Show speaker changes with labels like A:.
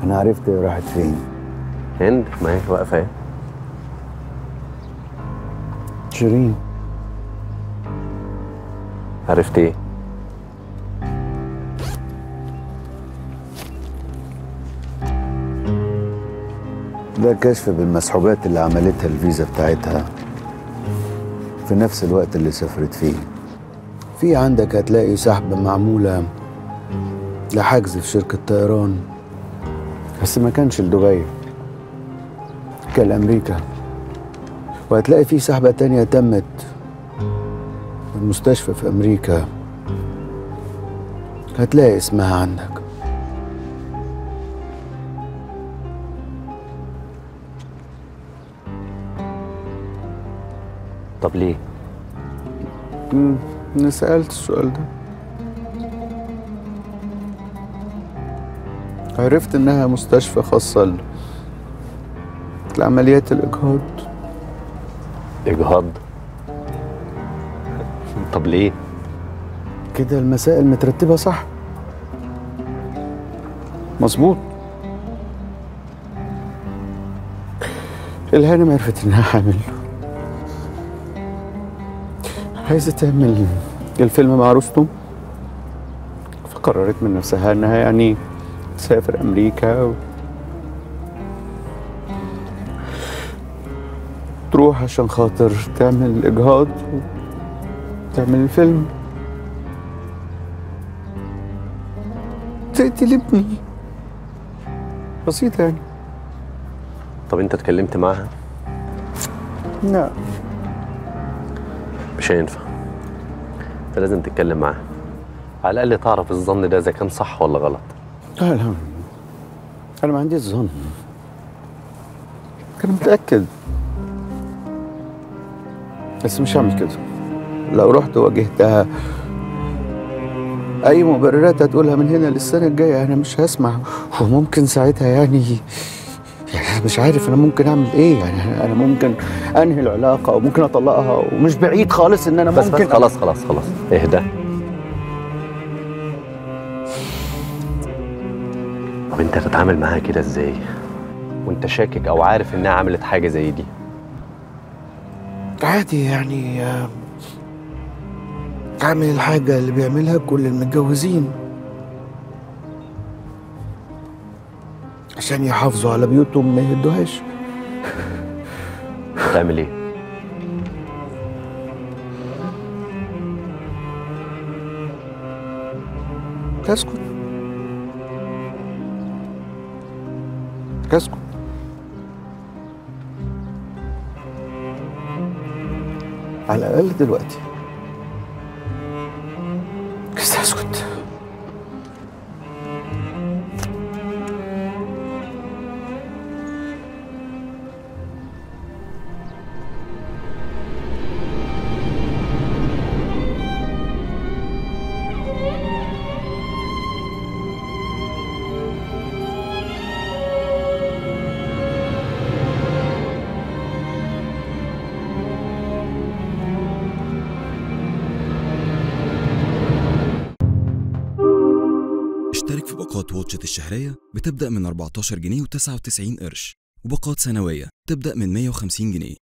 A: انا عرفت هي راحت فين
B: هند ما هي واقفه اهي
A: شيرين
B: عرفت ايه
A: ده كشف بالمسحوبات اللي عملتها الفيزا بتاعتها في نفس الوقت اللي سافرت فيه في عندك هتلاقي سحبة معمولة لحجز في شركة طيران بس ما كانش لدبي كان لأمريكا وهتلاقي في سحبة تانية تمت في المستشفى في أمريكا هتلاقي اسمها عندك
B: طب ليه
A: مم، أنا سألت السؤال ده عرفت إنها مستشفى خاصة ل- لعمليات الإجهاض
B: اجهاض طب ليه
A: كده المسائل مترتبة صح مظبوط الهانم عرفت إنها حامل عايزة تعمل الفيلم مع رستم فقررت من نفسها إنها يعني تسافر أمريكا و... تروح عشان خاطر تعمل الإجهاض وتعمل الفيلم تقتل ابني بسيطة يعني
B: طب انت اتكلمت معاها
A: لا
B: مش هينفع انت لازم تتكلم معاها على الاقل تعرف الظن ده اذا كان صح ولا غلط
A: لا لا أنا ما عنديش ظن أنا متأكد بس مش هعمل كده لو رحت واجهتها أي مبررات هتقولها من هنا للسنة الجاية أنا مش هسمع وممكن ساعتها يعني يعني أنا مش عارف أنا ممكن أعمل إيه يعني أنا ممكن أنهي العلاقة أو ممكن أطلقها ومش بعيد خالص إن أنا
B: بس
A: ممكن
B: بس خلاص خلاص خلاص اهدى طب انت هتتعامل معاها كده ازاي وانت شاكك او عارف انها عملت حاجه زي دي
A: عادي يعني آه، اعمل الحاجة اللي بيعملها كل المتجوزين عشان يحافظوا على بيوتهم ما يهدوهاش
B: تعمل ايه
A: تسكت تسكت على الأقل دلوقتي بس تسكت
C: اشترك في باقات واتشت الشهرية بتبدأ من 14 جنيه و99 قرش وباقات سنوية تبدأ من 150 جنيه